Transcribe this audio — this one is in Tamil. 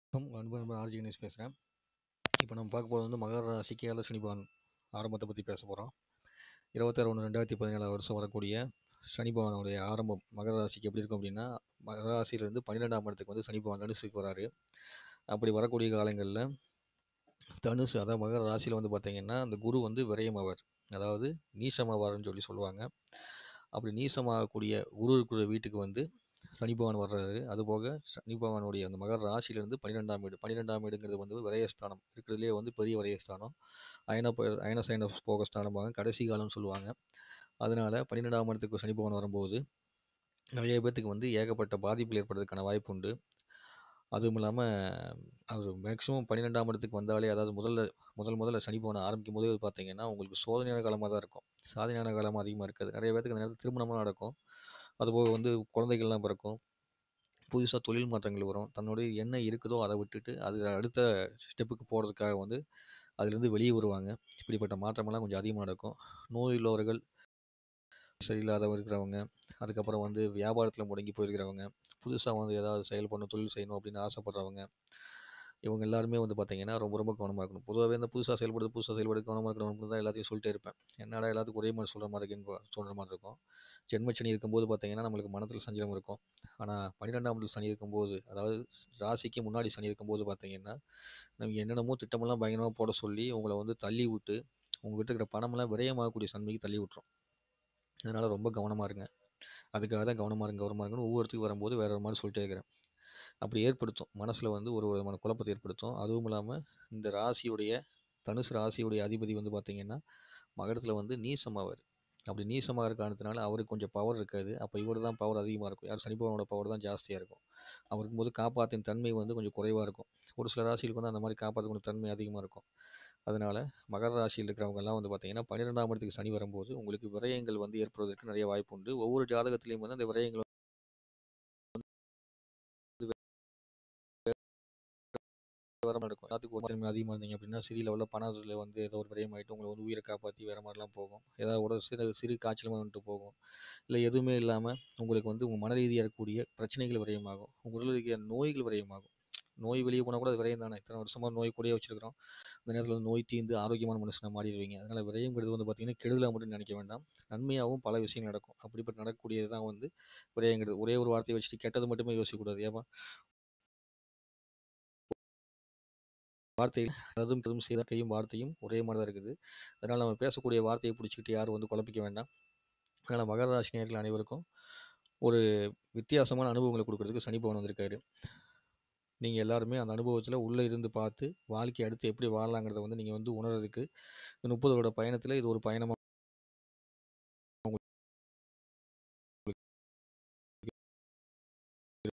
வணக்கம் அன்பு நண்பன் ஆர்ஜி கணேஷ் பேசுகிறேன் இப்போ நம்ம பார்க்க போகிறது வந்து மகர ராசிக்கு ஏழ சனி பகவான் ஆரம்பத்தை பற்றி பேச போகிறோம் இருபத்தாறு ஒன்று ரெண்டாயிரத்தி பதினேழாம் வருஷம் வரக்கூடிய சனி பகவானுடைய ஆரம்பம் மகர ராசிக்கு எப்படி இருக்கும் அப்படின்னா மகர ராசியிலேருந்து பன்னிரெண்டாம் இடத்துக்கு வந்து சனி பகவான் தனுசுக்கு வராரு அப்படி வரக்கூடிய காலங்களில் தனுசு அதாவது மகர ராசியில் வந்து பார்த்திங்கன்னா அந்த குரு வந்து விரயமாவார் அதாவது நீசமாவார்னு சொல்லி சொல்லுவாங்க அப்படி நீசமாகக்கூடிய குரு இருக்கிற வீட்டுக்கு வந்து சனி பகவான் வர்றாரு அதுபோக சனி பகவானுடைய அந்த மகர ராசியிலேருந்து பன்னிரெண்டாம் வீடு பன்னிரெண்டாம் வீடுங்கிறது வந்து விரயஸ்தானம் இருக்கிறதுலே வந்து பெரிய விரயஸ்தானம் அயன ப அயன சயன போக ஸ்தானமாக கடைசி காலம்னு சொல்லுவாங்க அதனால் பன்னிரெண்டாம் இடத்துக்கு சனி பகவான் வரும்போது நிறைய பேர்த்துக்கு வந்து ஏகப்பட்ட பாதிப்புகள் ஏற்படுறதுக்கான வாய்ப்பு உண்டு அதுவும் இல்லாமல் அது மேக்ஸிமம் பன்னிரெண்டாம் இடத்துக்கு வந்தாலே அதாவது முதல்ல முதல் முதல்ல சனி பகவான் ஆரம்பிக்கும் போதே பார்த்தீங்கன்னா உங்களுக்கு சோதனையான காலமாக தான் இருக்கும் சாதனையான காலமாக அதிகமாக இருக்காது நிறைய பேர்த்துக்கு அந்த நேரத்தில் திருமணம்லாம் நடக்கும் அதுபோக வந்து குழந்தைகள்லாம் பிறக்கும் புதுசாக தொழில் மாற்றங்கள் வரும் தன்னுடைய என்ன இருக்குதோ அதை விட்டுட்டு அது அடுத்த ஸ்டெப்புக்கு போகிறதுக்காக வந்து அதுலேருந்து வெளியே வருவாங்க இப்படிப்பட்ட மாற்றமெல்லாம் கொஞ்சம் அதிகமாக நடக்கும் நோய் உள்ளவர்கள் சரியில்லாத இருக்கிறவங்க அதுக்கப்புறம் வந்து வியாபாரத்தில் முடங்கி போயிருக்கிறவங்க புதுசாக வந்து ஏதாவது செயல் பண்ணணும் தொழில் செய்யணும் அப்படின்னு ஆசைப்பட்றவங்க இவங்க எல்லாருமே வந்து பார்த்தீங்கன்னா ரொம்ப ரொம்ப கவனமாக இருக்கணும் பொதுவாகவே இந்த புதுசாக செயல்படுது புதுசாக செயல்படுது கவனமாக இருக்கணும் தான் எல்லாத்தையும் சொல்லிட்டே இருப்பேன் என்னடா எல்லாத்துக்கும் ஒரே மாதிரி சொல்கிற மாதிரி இருக்குன்னு சொல்கிற மாதிரி இருக்கும் ஜென்மச்சனி இருக்கும்போது பார்த்தீங்கன்னா நம்மளுக்கு மனத்தில் சஞ்சலம் இருக்கும் ஆனால் பன்னிரெண்டாம் இடத்துல சனி இருக்கும்போது அதாவது ராசிக்கு முன்னாடி சனி இருக்கும்போது பார்த்தீங்கன்னா நம்ம என்னென்னமோ திட்டமெல்லாம் பயங்கரமாக போட சொல்லி உங்களை வந்து தள்ளி விட்டு உங்கள்கிட்ட இருக்கிற பணமெல்லாம் விரயமாகக்கூடிய சன்மைக்கு தள்ளி விட்டுரும் அதனால் ரொம்ப கவனமாக இருங்க அதுக்காக தான் கவனமாக இருங்க கவனமாக இருக்குன்னு ஒவ்வொருத்துக்கு வரும்போது வேறு ஒரு மாதிரி சொல்லிட்டே இருக்கிறேன் அப்படி ஏற்படுத்தும் மனசில் வந்து ஒரு விதமான குழப்பத்தை ஏற்படுத்தும் அதுவும் இல்லாமல் இந்த ராசியுடைய தனுசு ராசியுடைய அதிபதி வந்து பார்த்திங்கன்னா மகரத்தில் வந்து நீசமாவார் அப்படி நீசமாக இருக்க காரணத்தினால அவருக்கு கொஞ்சம் பவர் இருக்காது அப்போ இவர் தான் பவர் அதிகமாக இருக்கும் யார் சனிபவனோட பவர் தான் ஜாஸ்தியாக இருக்கும் அவருக்கும் போது காப்பாற்றின் தன்மை வந்து கொஞ்சம் குறைவாக இருக்கும் ஒரு சில ராசிகளுக்கு வந்து அந்த மாதிரி காப்பாற்றக்கூடிய தன்மை அதிகமாக இருக்கும் அதனால் மகர ராசியில் இருக்கிறவங்கெல்லாம் வந்து பார்த்திங்கன்னா பன்னிரெண்டாம் இடத்துக்கு சனி வரும்போது உங்களுக்கு விரயங்கள் வந்து ஏற்படுவதற்கு நிறைய வாய்ப்பு உண்டு ஒவ்வொரு ஜாதகத்திலையும் வந்து அந்த விரயங்கள் வர நடக்கும் எல்லாத்துக்கும் ஒரு திறமை அதிகமாக இருந்தீங்க அப்படின்னா சிறிய லெவலில் பணத்தில் வந்து ஏதோ ஒரு விரயம் ஆகிட்டு உங்களை வந்து உயிரை காப்பாற்றி வேறு மாதிரிலாம் போகும் ஏதாவது ஒரு சிறு சிறு காய்ச்சலமாக வந்துட்டு போகும் இல்லை எதுவுமே இல்லாமல் உங்களுக்கு வந்து உங்கள் மன ரீதியாக இருக்கக்கூடிய பிரச்சனைகள் விரயமாகும் உங்கள் உடல் இருக்கிற நோய்கள் விரயமாகும் நோய் வெளியே போனால் கூட அது விரயம் தானே இத்தனை வருஷமாக நோய் கூடயே வச்சுருக்கிறோம் அந்த நேரத்தில் நோய் தீர்ந்து ஆரோக்கியமான மனுஷனை மாறிடுவீங்க அதனால் விரயங்கிறது வந்து பார்த்திங்கன்னா கெடுதலாக மட்டும் நினைக்க வேண்டாம் நன்மையாகவும் பல விஷயங்கள் நடக்கும் அப்படிப்பட்ட நடக்கக்கூடியது தான் வந்து விரயங்கிறது ஒரே ஒரு வார்த்தையை வச்சுட்டு கெட்டது மட்டுமே யோசிக்கக்கூடாது ஏமா வார்த்தையில் அதுவும் கதும் செய்த கையும் வார்த்தையும் ஒரே மாதிரி தான் இருக்குது அதனால் நம்ம பேசக்கூடிய வார்த்தையை பிடிச்சிக்கிட்டு யாரும் வந்து குழப்பிக்க வேண்டாம் அதனால் மகர ராசினியர்கள் அனைவருக்கும் ஒரு வித்தியாசமான அனுபவங்களை கொடுக்கறதுக்கு சனி பவன் வந்திருக்காரு நீங்கள் எல்லாருமே அந்த அனுபவத்தில் உள்ளே இருந்து பார்த்து வாழ்க்கை அடுத்து எப்படி வாழலாங்கிறத வந்து நீங்கள் வந்து உணர்றதுக்கு முப்பது வருட பயணத்தில் இது ஒரு பயணமாக